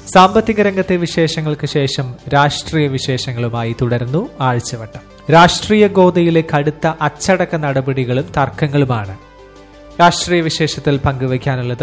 സാമ്പത്തിക രംഗത്തെ വിശേഷങ്ങൾക്ക് ശേഷം രാഷ്ട്രീയ വിശേഷങ്ങളുമായി തുടരുന്നു ആഴ്ചവട്ടം രാഷ്ട്രീയ ഗോതയിലെ കടുത്ത അച്ചടക്ക നടപടികളും തർക്കങ്ങളുമാണ് രാഷ്ട്രീയ വിശേഷത്തിൽ പങ്കുവയ്ക്കാനുള്ളത്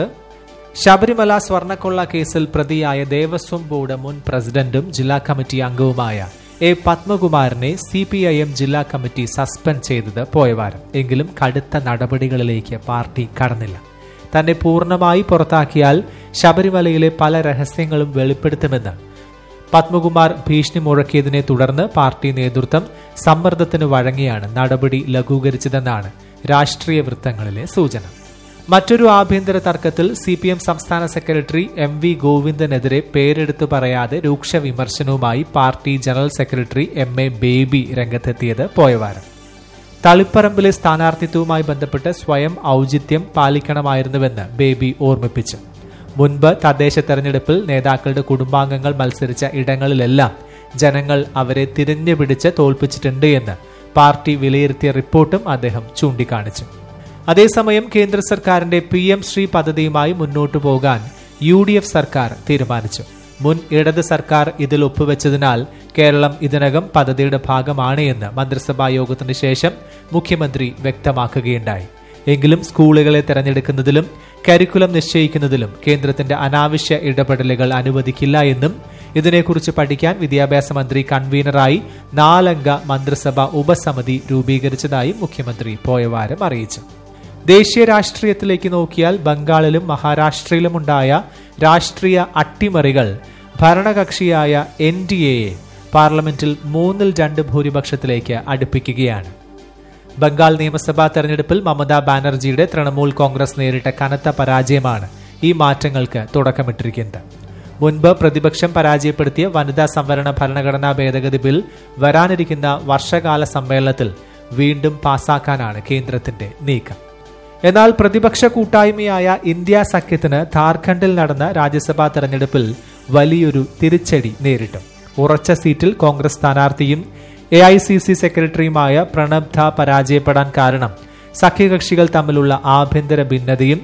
ശബരിമല സ്വർണ്ണക്കൊള്ള കേസിൽ പ്രതിയായ ദേവസ്വം ബോർഡ് മുൻ പ്രസിഡന്റും ജില്ലാ കമ്മിറ്റി അംഗവുമായ എ പത്മകുമാറിനെ സി പി ഐ എം ജില്ലാ കമ്മിറ്റി സസ്പെൻഡ് ചെയ്തത് പോയവാരം എങ്കിലും കടുത്ത നടപടികളിലേക്ക് പാർട്ടി കടന്നില്ല തന്നെ പൂർണ്ണമായി പുറത്താക്കിയാൽ ശബരിമലയിലെ പല രഹസ്യങ്ങളും വെളിപ്പെടുത്തുമെന്ന് പത്മകുമാർ ഭീഷണി മുഴക്കിയതിനെ തുടർന്ന് പാർട്ടി നേതൃത്വം സമ്മർദ്ദത്തിന് വഴങ്ങിയാണ് നടപടി ലഘൂകരിച്ചതെന്നാണ് രാഷ്ട്രീയ വൃത്തങ്ങളിലെ സൂചന മറ്റൊരു ആഭ്യന്തര തർക്കത്തിൽ സി പി എം സംസ്ഥാന സെക്രട്ടറി എം വി ഗോവിന്ദനെതിരെ പേരെടുത്തു പറയാതെ രൂക്ഷ വിമർശനവുമായി party general secretary M A Baby രംഗത്തെത്തിയത് പോയവാരം തളിപ്പറമ്പിലെ സ്ഥാനാർത്ഥിത്വവുമായി ബന്ധപ്പെട്ട് സ്വയം ഔചിത്യം പാലിക്കണമായിരുന്നുവെന്ന് ബേബി ഓർമ്മിപ്പിച്ചു മുൻപ് തദ്ദേശ തെരഞ്ഞെടുപ്പിൽ നേതാക്കളുടെ കുടുംബാംഗങ്ങൾ മത്സരിച്ച ഇടങ്ങളിലെല്ലാം ജനങ്ങൾ അവരെ തിരഞ്ഞുപിടിച്ച് തോൽപ്പിച്ചിട്ടുണ്ട് എന്ന് പാർട്ടി വിലയിരുത്തിയ റിപ്പോർട്ടും അദ്ദേഹം ചൂണ്ടിക്കാണിച്ചു അതേസമയം കേന്ദ്ര സർക്കാരിന്റെ പി എം ശ്രീ പദ്ധതിയുമായി മുന്നോട്ടു പോകാൻ യു ഡി എഫ് സർക്കാർ തീരുമാനിച്ചു മുൻ ഇടത് സർക്കാർ ഇതിൽ ഒപ്പുവെച്ചതിനാൽ കേരളം ഇതിനകം പദ്ധതിയുടെ ഭാഗമാണ് എന്ന് മന്ത്രിസഭാ യോഗത്തിന് ശേഷം മുഖ്യമന്ത്രി വ്യക്തമാക്കുകയുണ്ടായി എങ്കിലും സ്കൂളുകളെ തെരഞ്ഞെടുക്കുന്നതിലും കരിക്കുലം നിശ്ചയിക്കുന്നതിലും കേന്ദ്രത്തിന്റെ അനാവശ്യ ഇടപെടലുകൾ അനുവദിക്കില്ല എന്നും ഇതിനെക്കുറിച്ച് പഠിക്കാൻ വിദ്യാഭ്യാസ മന്ത്രി കൺവീനറായി നാലംഗ മന്ത്രിസഭ ഉപസമിതി രൂപീകരിച്ചതായും മുഖ്യമന്ത്രി പോയവാരം അറിയിച്ചു ദേശീയ രാഷ്ട്രീയത്തിലേക്ക് നോക്കിയാൽ ബംഗാളിലും മഹാരാഷ്ട്രയിലുമുണ്ടായ രാഷ്ട്രീയ അട്ടിമറികൾ ഭരണകക്ഷിയായ എൻ ഡി എയെ പാർലമെന്റിൽ മൂന്നിൽ രണ്ട് ഭൂരിപക്ഷത്തിലേക്ക് അടുപ്പിക്കുകയാണ് ബംഗാൾ നിയമസഭാ തെരഞ്ഞെടുപ്പിൽ മമതാ ബാനർജിയുടെ തൃണമൂൽ കോൺഗ്രസ് നേരിട്ട കനത്ത പരാജയമാണ് ഈ മാറ്റങ്ങൾക്ക് തുടക്കമിട്ടിരിക്കുന്നത് മുൻപ് പ്രതിപക്ഷം പരാജയപ്പെടുത്തിയ വനിതാ സംവരണ ഭരണഘടനാ ഭേദഗതി ബിൽ വരാനിരിക്കുന്ന വർഷകാല സമ്മേളനത്തിൽ വീണ്ടും പാസാക്കാനാണ് കേന്ദ്രത്തിന്റെ നീക്കം എന്നാൽ പ്രതിപക്ഷ കൂട്ടായ്മയായ ഇന്ത്യ സഖ്യത്തിന് ഝാർഖണ്ഡിൽ നടന്ന രാജ്യസഭാ തെരഞ്ഞെടുപ്പിൽ വലിയൊരു തിരിച്ചടി നേരിട്ടു ഉറച്ച സീറ്റിൽ കോൺഗ്രസ് സ്ഥാനാർത്ഥിയും എ ഐ സി സി സെക്രട്ടറിയുമായ പ്രണബ് ധ പരാജയപ്പെടാൻ കാരണം സഖ്യകക്ഷികൾ തമ്മിലുള്ള ആഭ്യന്തര ഭിന്നതയും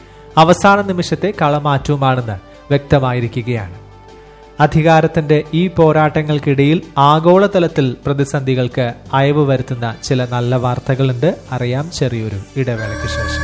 അവസാന നിമിഷത്തെ കളമാറ്റവുമാണെന്ന് വ്യക്തമായിരിക്കുകയാണ് അധികാരത്തിന്റെ ഈ പോരാട്ടങ്ങൾക്കിടയിൽ ആഗോളതലത്തിൽ പ്രതിസന്ധികൾക്ക് അയവ് വരുത്തുന്ന ചില നല്ല വാർത്തകളുണ്ട് അറിയാം ചെറിയൊരു ഇടവേളയ്ക്ക് ശേഷം